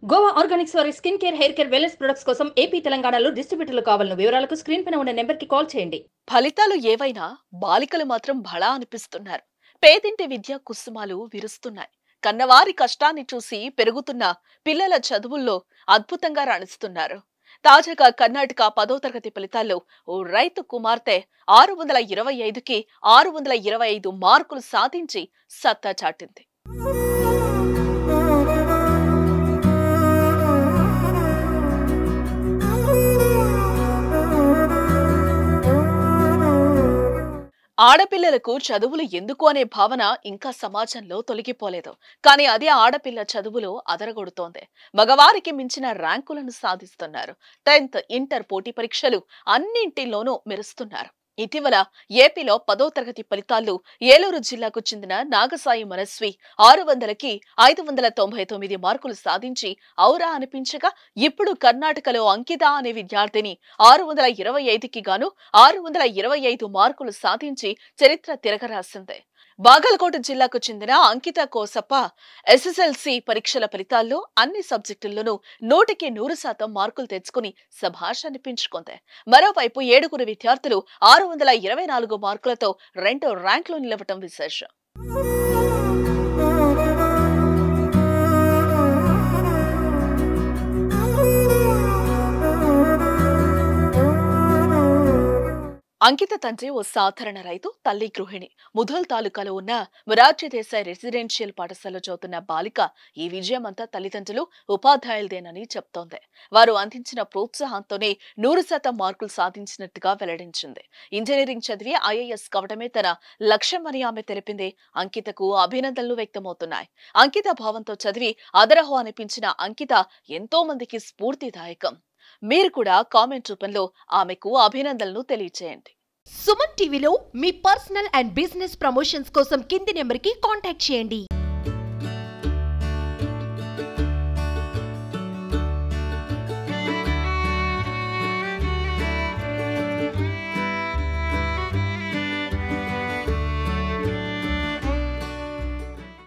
Goa organics వారి skin care hair care wellness products కోసం AP తెలంగాణలో డిస్ట్రిబ్యూటర్లు కావాలను వివరాలకు స్క్రీన్ పైన ఉన్న నెంబర్కి కాల్ చేయండి ఫలితాలు ఏవైనా బాలికలు మాత్రం బళా అనిపిస్తున్నారు పేదింటి విద్య కుసుమాలు విరుస్తున్నాయి కన్నవారి కష్టాన్ని చూసి పెరుగుతున్న పిల్లల చదువుల్లో అద్భుతంగా రాణిస్తున్నారు తాజాగా కర్ణాటక పదో తరగతి ఫలితాల్లో ఓ రైతు కుమార్తె ఆరు వందల ఇరవై ఐదుకి ఆరు వందల ఇరవై ఐదు మార్కులు సాధించి సత్తా చాటింది ఆడపిల్లలకు చదువులు ఎందుకు అనే భావన ఇంకా సమాజంలో తొలగిపోలేదు కానీ అదే ఆడపిల్ల చదువులో అదరగొడుతోంది మగవారికి మించిన ర్యాంకులను సాధిస్తున్నారు టెన్త్ ఇంటర్ పోటీ పరీక్షలు అన్నింటిలోనూ మెరుస్తున్నారు ఇటీవల ఏపీలో పదో తరగతి ఫలితాల్లో ఏలూరు జిల్లాకు చెందిన నాగసాయి మనస్వి ఆరు వందలకి ఐదు వందల తొంభై తొమ్మిది మార్కులు సాధించి ఔరా అనిపించగా ఇప్పుడు కర్ణాటకలో అంకిత అనే విద్యార్థిని ఆరు వందల ఇరవై ఐదుకి గాను ఆరు వందల ఇరవై ఐదు మార్కులు సాధించి చరిత్ర తిరగరాసింది బాగల్కోట జిల్లాకు చెందిన అంకిత కోసప్ప ఎస్ఎస్ఎల్సి పరీక్షల ఫలితాల్లో అన్ని సబ్జెక్టుల్లోనూ నూటికి నూరు శాతం మార్కులు తెచ్చుకుని సభాష్ అనిపించుకుంది మరోవైపు ఏడుగురు విద్యార్థులు ఆరు వందల ఇరవై నాలుగు మార్కులతో రెండో ర్యాంకులో నిలవటం విశేషం అంకిత తండ్రి ఓ సాధారణ రైతు తల్లి గృహిణి ముధోల్ తాలూకాలో ఉన్న మొరార్జీ దేశాయ్ రెసిడెన్షియల్ పాఠశాలలో చదువుతున్న బాలిక ఈ విజయం అంతా తల్లిదండ్రులు ఉపాధ్యాయులదేనని చెప్తోంది వారు అందించిన ప్రోత్సాహంతోనే నూరు శాతం మార్కులు సాధించినట్టుగా వెల్లడించింది ఇంజనీరింగ్ చదివి ఐఏఎస్ కావడమే తన లక్ష్యమని ఆమె తెలిపింది అంకితకు అభినందనలు వ్యక్తమవుతున్నాయి అంకిత భావంతో చదివి అదరహో అనిపించిన అంకిత ఎంతో మందికి స్ఫూర్తిదాయకం మీరు కూడా కామెంట్ రూపంలో ఆమెకు అభినందనలు తెలియచేయండి సుమన్ టీవీలో మీ పర్సనల్ అండ్ బిజినెస్ ప్రమోషన్స్ కోసం కింది నెంబర్కి కాంటాక్ట్ చేయండి